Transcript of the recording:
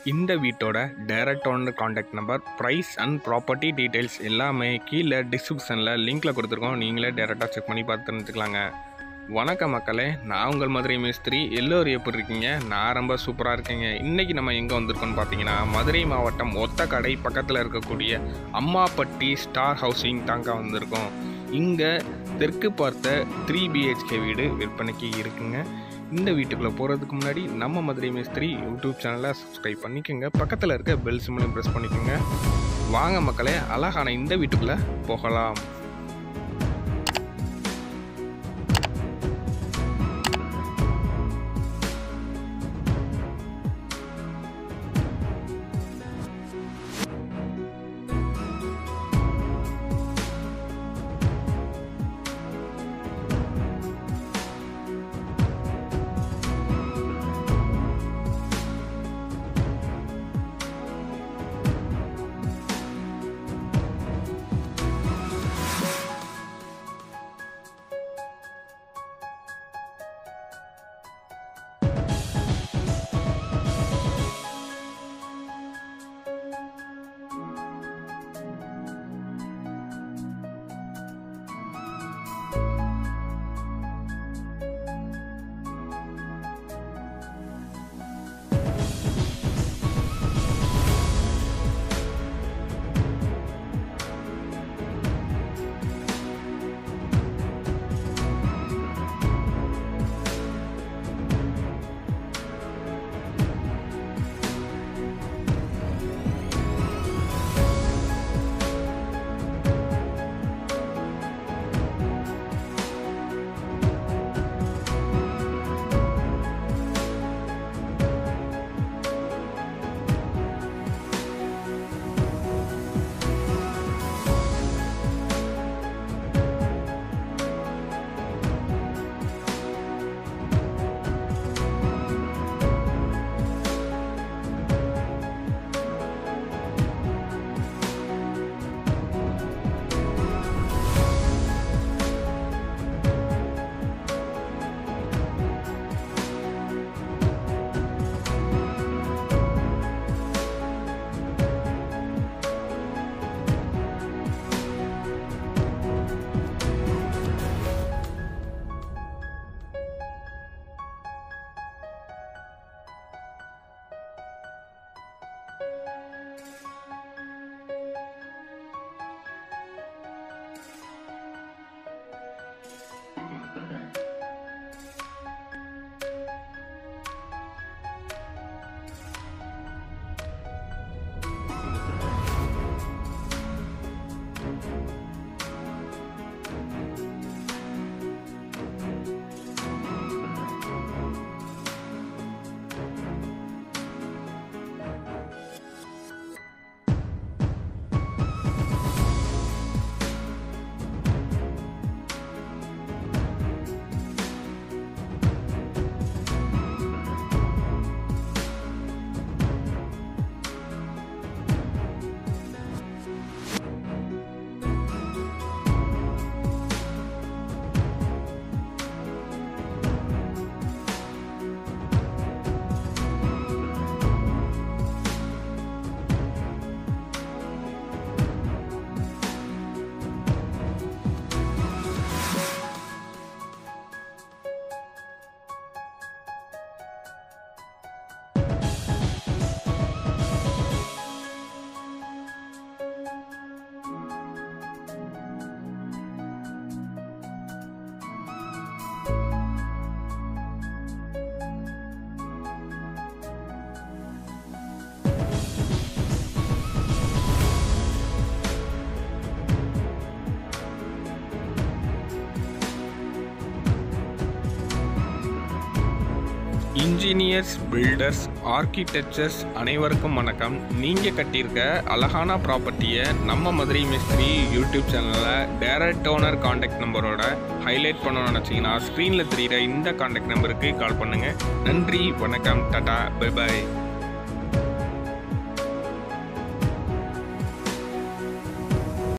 இந்த வீட்டோட direct owner contact number price and property details எல்லாமே கீழே டிஸ்கிரிப்ஷனில் லிங்க்கில் கொடுத்துருக்கோம் நீங்களே டேரெக்டாக செக் பண்ணி பார்த்து தெரிஞ்சுக்கலாங்க வணக்கம் மக்களே நான் உங்கள் மதுரை மேஸ்திரி எல்லோரும் எப்படி இருக்கீங்க நான் ரொம்ப சூப்பராக இருக்கேங்க இன்றைக்கி நம்ம எங்கே வந்திருக்கோம்னு பார்த்தீங்கன்னா மதுரை மாவட்டம் ஒத்தக்கடை பக்கத்தில் இருக்கக்கூடிய அம்மாப்பட்டி ஸ்டார் ஹவுசிங் தாங்க வந்திருக்கோம் இங்கே தெற்கு பார்த்த த்ரீ பிஹெச்கே வீடு விற்பனைக்கு இருக்குங்க இந்த வீட்டுக்குள்ளே போகிறதுக்கு முன்னாடி நம்ம மதுரை மேஸ்திரி யூடியூப் சேனலை சப்ஸ்கிரைப் பண்ணிக்கோங்க பக்கத்தில் இருக்க பெல் சிம்லையும் ப்ரெஸ் பண்ணிக்கோங்க வாங்க மக்களே அழகான இந்த வீட்டுக்குள்ளே போகலாம் இன்ஜினியர்ஸ் பில்டர்ஸ் ஆர்கிடெக்சர்ஸ் அனைவருக்கும் வணக்கம் நீங்கள் கட்டியிருக்க அழகான ப்ராப்பர்ட்டியை நம்ம மதுரை மிஸ்திரி யூடியூப் சேனலில் டைரக்ட் ஓனர் காண்டாக்ட் நம்பரோட ஹைலைட் பண்ணணும்னு நினச்சிங்கன்னா ஸ்க்ரீனில் தெரிகிற இந்த காண்டாக்ட் நம்பருக்கு கால் பண்ணுங்கள் நன்றி வணக்கம் டாடா பை பாய்